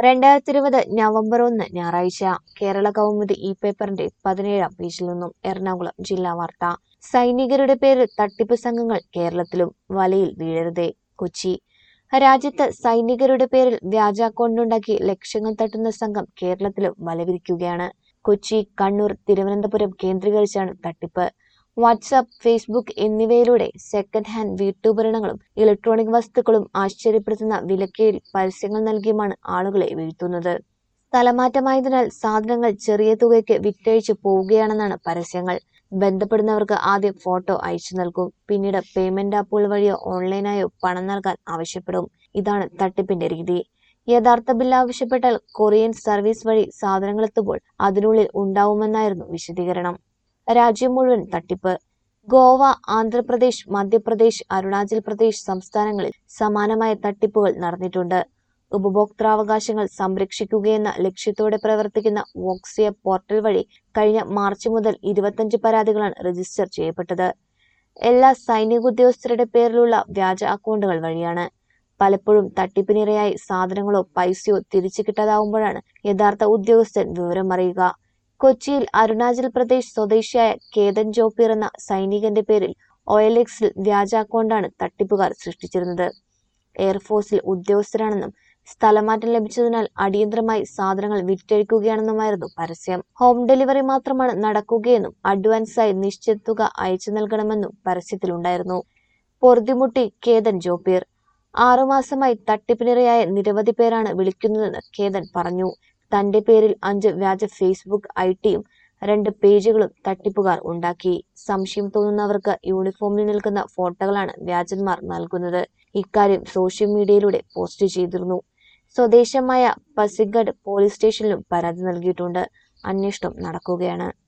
രണ്ടായിരത്തി ഇരുപത് നവംബർ ഒന്ന് ഞായറാഴ്ച കേരള കൗമുദി ഇ പേപ്പറിന്റെ പതിനേഴാം പേജിൽ നിന്നും എറണാകുളം ജില്ലാ വാർത്ത സൈനികരുടെ പേരിൽ തട്ടിപ്പ് സംഘങ്ങൾ കേരളത്തിലും വലയിൽ വീഴരുതേ കൊച്ചി രാജ്യത്ത് സൈനികരുടെ പേരിൽ വ്യാജ അക്കൗണ്ടുണ്ടാക്കി ലക്ഷങ്ങൾ തട്ടുന്ന സംഘം കേരളത്തിലും വലവിരിക്കുകയാണ് കൊച്ചി കണ്ണൂർ തിരുവനന്തപുരം കേന്ദ്രീകരിച്ചാണ് തട്ടിപ്പ് വാട്സാപ്പ് ഫേസ്ബുക്ക് എന്നിവയിലൂടെ സെക്കൻഡ് ഹാൻഡ് വീട്ടുപകരണങ്ങളും ഇലക്ട്രോണിക് വസ്തുക്കളും ആശ്ചര്യപ്പെടുത്തുന്ന വിലക്കയിൽ പരസ്യങ്ങൾ നൽകിയുമാണ് ആളുകളെ വീഴ്ത്തുന്നത് സ്ഥലമാറ്റമായതിനാൽ സാധനങ്ങൾ ചെറിയ തുകയ്ക്ക് വിറ്റഴിച്ചു പോവുകയാണെന്നാണ് പരസ്യങ്ങൾ ബന്ധപ്പെടുന്നവർക്ക് ആദ്യം ഫോട്ടോ അയച്ചു നൽകും പിന്നീട് പേയ്മെന്റ് ആപ്പുകൾ വഴിയോ ഓൺലൈനായോ പണം നൽകാൻ ആവശ്യപ്പെടും ഇതാണ് തട്ടിപ്പിന്റെ രീതി യഥാർത്ഥ ബില്ല് ആവശ്യപ്പെട്ടാൽ കൊറിയൻ സർവീസ് വഴി സാധനങ്ങൾ എത്തുമ്പോൾ അതിനുള്ളിൽ ഉണ്ടാവുമെന്നായിരുന്നു വിശദീകരണം രാജ്യം മുഴുവൻ തട്ടിപ്പ് ഗോവ ആന്ധ്രാപ്രദേശ് മധ്യപ്രദേശ് അരുണാചൽ പ്രദേശ് സംസ്ഥാനങ്ങളിൽ സമാനമായ തട്ടിപ്പുകൾ നടന്നിട്ടുണ്ട് ഉപഭോക്തൃാവകാശങ്ങൾ സംരക്ഷിക്കുകയെന്ന ലക്ഷ്യത്തോടെ പ്രവർത്തിക്കുന്ന വോക്സിയ പോർട്ടൽ വഴി കഴിഞ്ഞ മാർച്ച് മുതൽ ഇരുപത്തഞ്ച് പരാതികളാണ് രജിസ്റ്റർ ചെയ്യപ്പെട്ടത് എല്ലാ സൈനിക ഉദ്യോഗസ്ഥരുടെ പേരിലുള്ള വ്യാജ അക്കൗണ്ടുകൾ വഴിയാണ് പലപ്പോഴും തട്ടിപ്പിനിരയായി സാധനങ്ങളോ പൈസയോ തിരിച്ചു കിട്ടാതാവുമ്പോഴാണ് യഥാർത്ഥ ഉദ്യോഗസ്ഥൻ വിവരം അറിയുക കൊച്ചിയിൽ അരുണാചൽ പ്രദേശ് സ്വദേശിയായ കേതൻ ജോപ്പീർ എന്ന സൈനികന്റെ പേരിൽ ഒയലെക്സിൽ വ്യാജ അക്കൗണ്ടാണ് തട്ടിപ്പുകാർ സൃഷ്ടിച്ചിരുന്നത് എയർഫോഴ്സിൽ ഉദ്യോഗസ്ഥരാണെന്നും സ്ഥലമാറ്റം ലഭിച്ചതിനാൽ അടിയന്തരമായി സാധനങ്ങൾ വിറ്റഴിക്കുകയാണെന്നുമായിരുന്നു പരസ്യം ഹോം ഡെലിവറി മാത്രമാണ് നടക്കുകയെന്നും അഡ്വാൻസായി നിശ്ചിത തുക അയച്ചു നൽകണമെന്നും പരസ്യത്തിലുണ്ടായിരുന്നു പൊറുതിമുട്ടി കേതൻ ജോപ്പീർ ആറുമാസമായി തട്ടിപ്പിനിരയായ നിരവധി പേരാണ് വിളിക്കുന്നതെന്ന് കേതൻ പറഞ്ഞു തന്റെ പേരിൽ അഞ്ച് വ്യാജ ഫേസ്ബുക്ക് ഐ ടിയും രണ്ട് പേജുകളും തട്ടിപ്പുകാർ ഉണ്ടാക്കി സംശയം തോന്നുന്നവർക്ക് യൂണിഫോമിൽ നിൽക്കുന്ന ഫോട്ടോകളാണ് വ്യാജന്മാർ നൽകുന്നത് ഇക്കാര്യം സോഷ്യൽ മീഡിയയിലൂടെ പോസ്റ്റ് ചെയ്തിരുന്നു സ്വദേശമായ പസിഗഡ് പോലീസ് സ്റ്റേഷനിലും പരാതി നൽകിയിട്ടുണ്ട് അന്വേഷണം നടക്കുകയാണ്